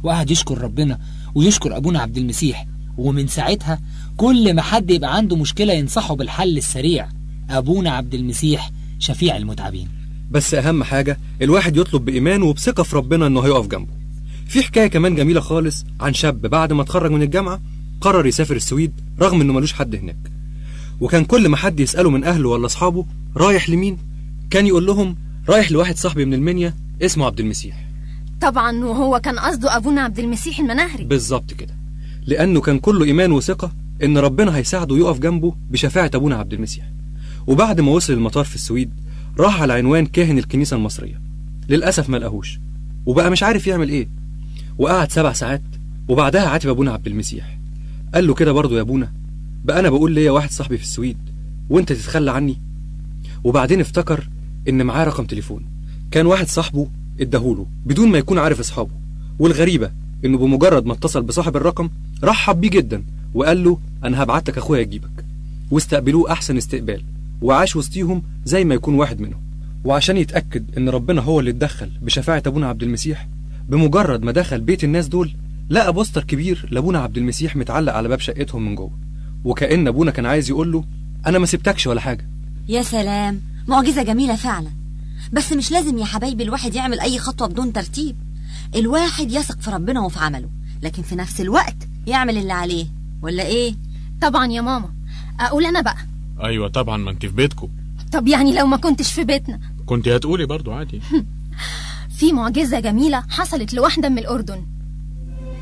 وقعد يشكر ربنا ويشكر أبونا عبد المسيح ومن ساعتها كل ما حد يبقى عنده مشكلة ينصحه بالحل السريع أبونا عبد المسيح شفيع المتعبين بس أهم حاجة الواحد يطلب بإيمان وبثقة في ربنا إنه هيقف جنبه في حكاية كمان جميلة خالص عن شاب بعد ما اتخرج من الجامعة قرر يسافر السويد رغم إنه ملوش حد هناك وكان كل ما حد يسأله من أهله ولا أصحابه رايح لمين كان يقول لهم رايح لواحد صاحبي من المنيا اسمه عبد المسيح طبعا وهو كان قصده أبونا عبد المسيح المناهري بالظبط كده لأنه كان كله إيمان وثقة إن ربنا هيساعده يقف جنبه بشفاعة أبونا عبد المسيح وبعد ما وصل المطار في السويد راح على عنوان كاهن الكنيسة المصرية للأسف ما لقاهوش وبقى مش عارف يعمل إيه وقعد سبع ساعات وبعدها عاتب أبونا عبد المسيح قال له كده برضه يا أبونا بقى أنا بقول ليا واحد صاحبي في السويد وأنت تتخلى عني وبعدين افتكر إن معاه رقم تليفون كان واحد صاحبه اداهوله بدون ما يكون عارف أصحابه والغريبة إنه بمجرد ما اتصل بصاحب الرقم رحب بيه جدا وقال له أنا هبعت لك أخويا يجيبك واستقبلوه أحسن استقبال وعاش وسطيهم زي ما يكون واحد منهم وعشان يتأكد إن ربنا هو اللي اتدخل بشفاعة أبونا عبد المسيح بمجرد ما دخل بيت الناس دول لقى بوستر كبير لأبونا عبد المسيح متعلق على باب شقتهم من جوه وكأن أبونا كان عايز يقول له أنا ما سبتكش ولا حاجة يا سلام معجزة جميلة فعلا بس مش لازم يا حبايبي الواحد يعمل أي خطوة بدون ترتيب الواحد يثق في ربنا وفي عمله لكن في نفس الوقت يعمل اللي عليه ولا إيه؟ طبعا يا ماما أقول أنا بقى ايوه طبعا ما انت في بيتكم طب يعني لو ما كنتش في بيتنا كنت هتقولي برضو عادي في معجزة جميلة حصلت لواحدة من الأردن